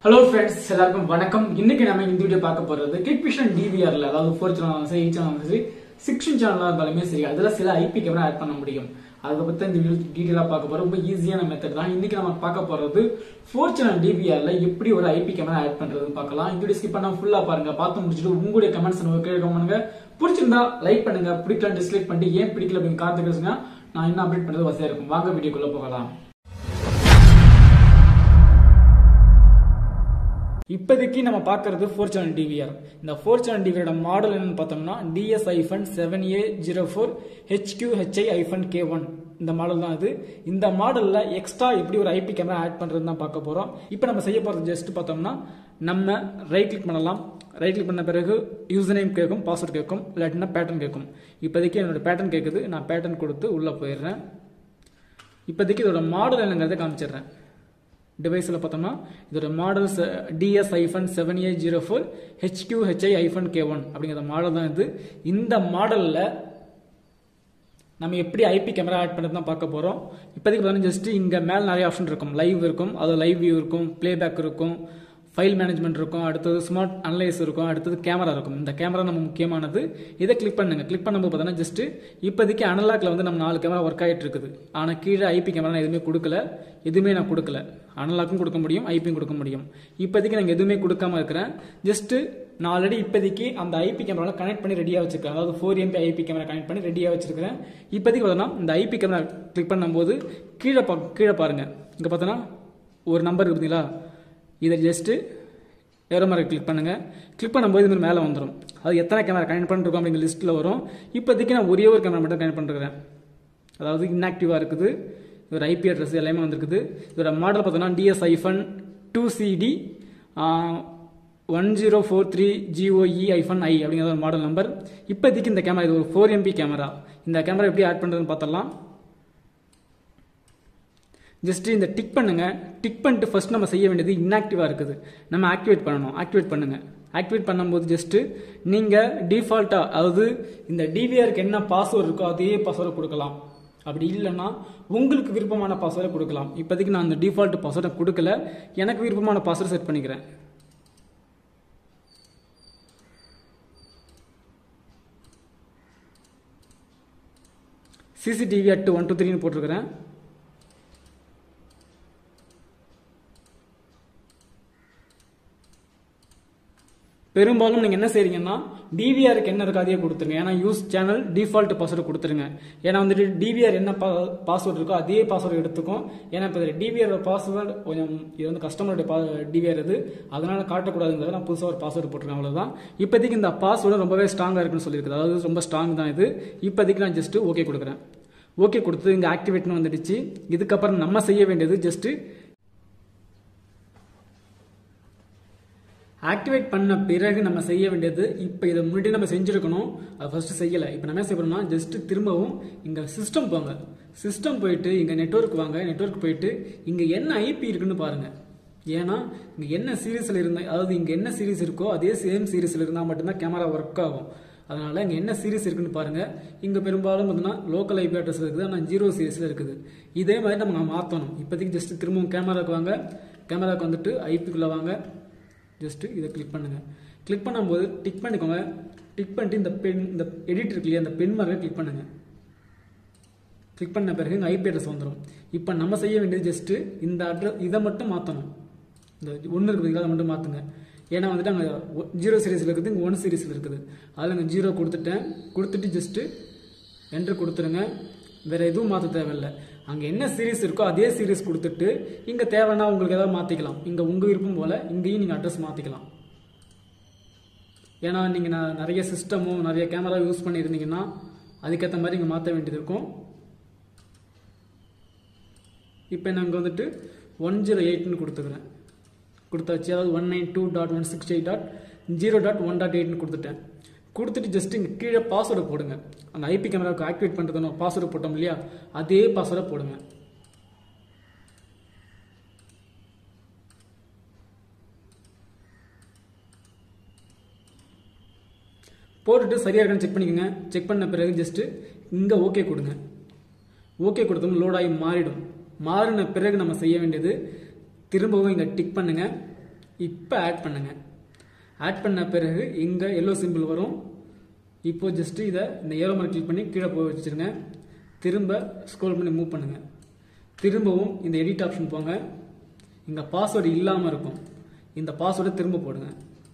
hello friends எல்லாருக்கும் வணக்கம் இன்னைக்கு நம்ம இந்த வீடியோ பார்க்க போறது கிக் விஷன் டிவிஆர்ல அதாவது ஃபோர் சேனல் சரி எயிட் சேனல் சரி சிக்ஸ்டின் சேனலாக இருந்தாலுமே சரி அதுல சில ஐபி கேமரா ஆட் பண்ண முடியும் அதை பத்தி இந்த வீடியோ டீட்டெயிலாக பார்க்க போறோம் ரொம்ப ஈஸியான மெத்தட் தான் இன்னைக்கு நம்ம பார்க்க போறது ஃபோர் சேனல் டிவிஆர்ல எப்படி ஒரு ஐபி கேமரா ஆட் பண்றதுன்னு பார்க்கலாம் இந்த வீடியோ ஸ்கிப் பண்ணா ஃபுல்லா பாருங்க பார்த்து முடிச்சுட்டு உங்களுடைய கமெண்ட்ஸ் கீழே பண்ணுங்க பிடிச்சிருந்தா லைக் பண்ணுங்க பிடிக்கலாம் டிஸ்லைக் பண்ணிட்டு ஏன் பிடிக்கல அப்படின்னு காத்து பேசுங்க நான் இன்னும் அப்டேட் பண்றது வசதியா இருக்கும் வாங்க வீடியோக்குள்ள போகலாம் இப்போதைக்கு நம்ம பார்க்கறது ஃபோர் சேனல் டிவிஆர் இந்த ஃபோர் சேனல் டிவியோட மாடல் என்னன்னு பார்த்தோம்னா DS hyphen seven A zero four HQ HI hyphen K one இந்த மாடல் தான் இது இந்த மாடலில் எக்ஸ்ட்ரா எப்படி ஒரு ஐபி கேமரா ஆட் பண்ணுறது தான் பார்க்க போகிறோம் இப்போ நம்ம செய்ய போகிறது ஜஸ்ட் பார்த்தோம்னா நம்ம ரைட் கிளிக் பண்ணலாம் ரைட் கிளிக் பண்ண பிறகு யூசர் நேம் கேட்கும் பாஸ்வேர்ட் கேட்கும் இல்லாட்டினா பேட்டர்ன் கேட்கும் இப்போதைக்கு என்னோட பேட்டர்ன் கேட்குது நான் பேட்டர்ன் கொடுத்து உள்ளே போயிடுறேன் இப்போதைக்கு இதோட மாடல் என்னங்கிறத காமிச்சிடுறேன் டிவைஸில் பார்த்தோம்னா இதோட models DS hyphen seven A zero four HQ HI hyphen K one அப்படிங்கிற மாடல் தான் இது இந்த மாடலில் நம்ம எப்படி ஐபி கேமரா ஆட் பண்ணுறது தான் பார்க்க போகிறோம் இப்போதைக்கு பார்த்தீங்கன்னா ஜஸ்ட் இங்கே மேலே நிறைய ஆப்ஷன் இருக்கும் லைவ் இருக்கும் அது லைவ் வியூ இருக்கும் ப்ளேபேக் இருக்கும் ஃபைல் மேனேஜ்மெண்ட் இருக்கும் அடுத்தது ஸ்மார்ட் அனலைஸ் இருக்கும் அடுத்தது கேமரா இருக்கும் இந்த கேமரா நம்ம முக்கியமானது இதை கிளிக் பண்ணுங்க கிளிக் பண்ணும்போது பார்த்தீங்கன்னா ஜஸ்ட் இப்போதைக்கு அனலாக்ல வந்து நம்ம நாலு கேமரா ஒர்க் ஆகிட்டு இருக்குது ஆனால் கீழே ஐபி கேமரா நான் எதுவுமே கொடுக்கல எதுவுமே நான் கொடுக்கல அனலாக்கும் கொடுக்க முடியும் ஐபியும் கொடுக்க முடியும் இப்போதைக்கு நாங்கள் எதுவுமே கொடுக்காம இருக்கிறேன் ஜஸ்ட் நான் ஆல்ரெடி இப்போதைக்கு அந்த ஐபி கேமராவில் கனெக்ட் பண்ணி ரெடியாக வச்சிருக்கேன் அதாவது four MP IP camera connect பண்ணி ரெடியாக வச்சிருக்கிறேன் இப்போதைக்கு பார்த்தோன்னா இந்த ஐபி கேமரா கிளிக் பண்ணும்போது கீழே பா கீழே பாருங்க இங்கே பார்த்தோன்னா ஒரு நம்பர் இருக்குதுங்களா இதை ஜஸ்ட்டு ஏரோ மாதிரி கிளிக் பண்ணுங்கள் கிளிக் பண்ணும்போது இது மாதிரி மேலே வந்துடும் அது எத்தனை கேமரா கனெக்ட் பண்ணிருக்கோம் அப்படிங்கிற லிஸ்ட்டில் வரும் இப்போதைக்கு நான் ஒரே ஒரு கேமரா மட்டும் கனெக்ட் பண்ணிருக்கிறேன் அதாவது இன்ஆக்டிவாக இருக்குது இதோட ஐபி அட்ரஸ் எல்லாமே வந்திருக்குது இதோட மாடல் பார்த்தோன்னா DS hyphen two CD one zero four three GOE hyphen I அப்படிங்கிற ஒரு மாடல் நம்பர் இப்போதைக்கு இந்த கேமரா இது ஒரு ஃபோர் எம்பி கேமரா இந்த கேமரா எப்படி ஆட் பண்ணுறதுன்னு பார்த்தலாம் ஜஸ்ட் இந்த டிக் பண்ணுங்க டிக் பண்ணிட்டு ஃபர்ஸ்ட் நம்ம செய்ய வேண்டியது இன்ஆக்டிவாக இருக்குது நம்ம ஆக்டிவேட் பண்ணணும் ஆக்டிவேட் பண்ணுங்க ஆக்டிவேட் பண்ணும்போது ஜஸ்ட் நீங்கள் டிஃபால்ட்டாக அதாவது இந்த டிவிஆருக்கு என்ன பாஸ்வேர்டு இருக்கோ அதே பாஸ்வேர்டு கொடுக்கலாம் அப்படி இல்லைன்னா உங்களுக்கு விருப்பமான பாஸ்வேர்டை கொடுக்கலாம் இப்போதைக்கு நான் அந்த டிஃபால்ட் பாஸ்வேர்டை கொடுக்கல எனக்கு விருப்பமான பாஸ்வேர்டு செட் பண்ணிக்கிறேன் சிசிடிவி அட்டு ஒன் டூ த்ரீன்னு போட்டிருக்கிறேன் பெரும்பாலும் நீங்கள் என்ன செய்றீங்கன்னா டிவிஆருக்கு என்ன இருக்கோ அதையே கொடுத்துருங்க ஏன்னா யூஸ் சேனல் டிஃபால்ட் பாஸ்வேர்டு கொடுத்துருங்க ஏன்னா வந்துட்டு டிவிஆர் என்ன பாஸ்வேர்டு இருக்கோ அதே பாஸ்வேர்டு எடுத்துக்கும் ஏன்னா இப்போ டிவிஆர் பாஸ்வேர்டு கொஞ்சம் இது வந்து கஸ்டமருடைய பா டிவிஆர் இது அதனால காட்டக்கூடாதுங்கிறத நான் புதுசாக ஒரு பாஸ்வேர்டு போட்டிருக்கேன் அவ்வளோதான் இப்போதைக்கு இந்த பாஸ்வேர்டு ரொம்பவே ஸ்ட்ராங்காக இருக்குன்னு சொல்லியிருக்குது அதாவது ரொம்ப ஸ்ட்ராங் தான் இது இப்போதைக்கு நான் ஜஸ்ட் ஓகே கொடுக்குறேன் ஓகே கொடுத்து இங்கே ஆக்டிவேட்னு வந்துடுச்சு இதுக்கப்புறம் நம்ம செய்ய வேண்டியது ஜஸ்ட்டு ஆக்டிவேட் பண்ண பிறகு நம்ம செய்ய வேண்டியது இப்போ இதை முன்னாடி நம்ம செஞ்சுருக்கணும் அதை ஃபர்ஸ்ட் செய்யலை இப்போ நம்ம என்ன செய்யணும்னா ஜஸ்ட் திரும்பவும் இங்கே சிஸ்டம் போங்க சிஸ்டம் போயிட்டு இங்கே நெட்ஒர்க் வாங்க நெட்ஒர்க் போயிட்டு இங்கே என்ன ஐபி இருக்குன்னு பாருங்க ஏன்னா இங்கே என்ன சீரீஸில் இருந்தால் அதாவது இங்கே என்ன சீரீஸ் இருக்கோ அதே சேம் சீரீஸில் இருந்தால் மட்டும்தான் கேமரா ஒர்க் ஆகும் அதனால இங்கே என்ன சீரிஸ் இருக்குன்னு பாருங்க இங்கே பெரும்பாலும் பார்த்தீங்கன்னா லோக்கல் ஐபி அட்ரஸ் இருக்குது ஆனால் ஜீரோ சீரிஸில் இருக்குது இதே மாதிரி நம்ம மாற்றணும் இப்போதைக்கு ஜஸ்ட் திரும்பவும் கேமராவுக்கு வாங்க கேமராவுக்கு வந்துட்டு ஐபிக்குள்ளே வாங்க ஜஸ்ட்டு இதை கிளிக் பண்ணுங்கள் கிளிக் பண்ணும்போது டிக் பண்ணிக்கோங்க டிக் பண்ணிட்டு இந்த பென் இந்த எடிட் இருக்கு இல்லையா அந்த பென் மாதிரி கிளிக் பண்ணுங்கள் கிளிக் பண்ண பிறகு இங்கே ஐபி அட்ரஸ் வந்துடும் இப்போ நம்ம செய்ய வேண்டியது ஜஸ்ட்டு இந்த அட்ரஸ் இதை மட்டும் மாற்றணும் இந்த ஒன்று இருக்குது அதை மட்டும் மாற்றுங்க ஏன்னா வந்துட்டு அங்கே ஜீரோ சீரீஸில் இருக்குது இங்கே ஒன் சீரீஸில் இருக்குது அதில் அங்கே ஜீரோ கொடுத்துட்டேன் கொடுத்துட்டு ஜஸ்ட்டு என்ட்ரு கொடுத்துருங்க வேறு எதுவும் மாற்ற தேவையில்லை அங்கே என்ன சீரீஸ் இருக்கோ அதே சீரீஸ் கொடுத்துட்டு இங்கே தேவைன்னா உங்களுக்கு ஏதாவது மாற்றிக்கலாம் இங்கே உங்கள் விருப்பம் போல் இங்கேயும் நீங்கள் அட்ரஸ் மாற்றிக்கலாம் ஏன்னா நீங்கள் நான் நிறைய சிஸ்டமும் நிறைய கேமரா யூஸ் பண்ணியிருந்தீங்கன்னா அதுக்கேற்ற மாதிரி இங்கே மாற்ற வேண்டியது இருக்கும் இப்போ நான் இங்கே வந்துட்டு ஒன் ஜீரோ எயிட்னு கொடுத்துக்கிறேன் கொடுத்தாச்சு அதாவது one nine two dot one six eight dot zero dot one dot எயிட்னு கொடுத்துட்டேன் கொடுத்துட்டு ஜஸ்ட் இங்கே கீழே பாஸ்வேர்டு போடுங்க அந்த ஐபி கேமராவுக்கு ஆக்டிவேட் பண்ணுறதுன்னு பாஸ்வேர்டு போட்டோம் இல்லையா அதே பாஸ்வேர்டை போடுங்க போட்டுட்டு சரியாக இருக்கான்னு செக் பண்ணிக்கோங்க செக் பண்ண பிறகு ஜஸ்ட்டு இங்கே ஓகே கொடுங்க ஓகே கொடுத்தோம் லோட் ஆகி மாறிடும் மாறின பிறகு நம்ம செய்ய வேண்டியது திரும்பவும் இங்கே டிக் பண்ணுங்க இப்போ ஆட் பண்ணுங்க ஆட் பண்ண பிறகு இங்கே எல்லோ சிம்பிள் வரும் இப்போ ஜஸ்ட் இதை இந்த ஏரோ மார்க் கிளிக் பண்ணி கீழே போய் வச்சிருங்க திரும்ப ஸ்க்ரோல் பண்ணி மூவ் பண்ணுங்க திரும்பவும் இந்த எடிட் ஆப்ஷன் போங்க இங்கே பாஸ்வேர்டு இல்லாமல் இருக்கும் இந்த பாஸ்வேர்டை திரும்ப போடுங்க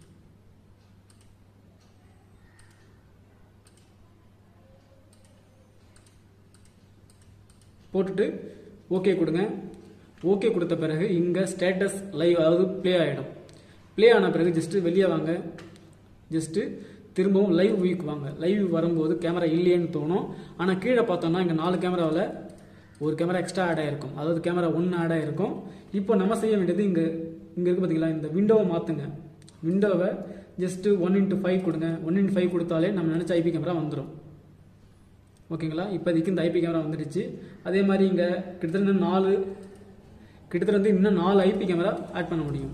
போட்டுட்டு ஓகே கொடுங்க ஓகே கொடுத்த பிறகு இங்கே ஸ்டேட்டஸ் லைவ் அதாவது ப்ளே ஆகிடும் ப்ளே ஆன பிறகு ஜஸ்ட்டு வெளியே வாங்க ஜஸ்ட்டு திரும்பவும் லைவ் வியூக்கு வாங்க லைவ் வரும்போது கேமரா இல்லையேன்னு தோணும் ஆனால் கீழே பார்த்தோம்னா இங்கே நாலு கேமராவில் ஒரு கேமரா எக்ஸ்ட்ரா ஆட் ஆகிருக்கும் அதாவது கேமரா ஒன்று ஆட் ஆகிருக்கும் இப்போ நம்ம செய்ய வேண்டியது இங்கே இங்கே இருக்கு பார்த்தீங்களா இந்த விண்டோவை மாற்றுங்க விண்டோவை ஜஸ்ட்டு ஒன் இன்ட்டு ஃபைவ் கொடுங்க ஒன் இன்ட்டு ஃபைவ் கொடுத்தாலே நம்ம நினச்ச ஐபி கேமரா வந்துடும் ஓகேங்களா இப்போதைக்கு இந்த ஐபி கேமரா வந்துடுச்சு அதே மாதிரி இங்கே கிட்டத்தட்ட இன்னும் நாலு கிட்டத்தட்ட வந்து இன்னும் நாலு ஐபி கேமரா ஆட் பண்ண முடியும்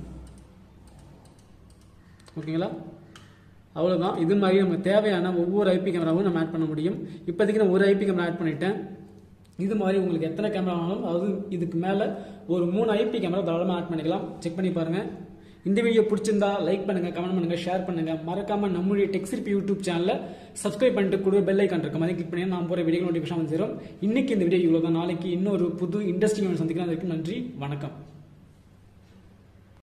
ஓகேங்களா அவ்வளோதான் இது மாதிரி நமக்கு தேவையான ஒவ்வொரு ஐபி கேமராவும் நம்ம ஆட் பண்ண முடியும் இப்போதைக்கு நான் ஒரு ஐபி கேமரா ஆட் பண்ணிட்டேன் இது மாதிரி உங்களுக்கு எத்தனை கேமரா வேணாலும் அதாவது இதுக்கு மேலே ஒரு மூணு ஐபி கேமரா தாராளமாக ஆட் பண்ணிக்கலாம் செக் பண்ணி பாருங்கள் இந்த வீடியோ பிடிச்சிருந்தா லைக் பண்ணுங்க கமெண்ட் பண்ணுங்க ஷேர் பண்ணுங்க மறக்காம நம்மளுடைய டெக்ஸ்ட் யூடியூப் சேனலை சப்ஸ்கிரைப் பண்ணிட்டு கூட பெல் ஐக்கான் இருக்க மாதிரி கிளிக் பண்ணி நான் போகிற வீடியோ நோட்டிஃபிகேஷன் வந்து சேரும் இன்னைக்கு இந்த வீடியோ இவ்வளோ தான் நாளைக்கு இன்னொரு புது இண்டஸ்ட்ரி சந்திக்கலாம் அதுக்கு நன்றி வணக்கம்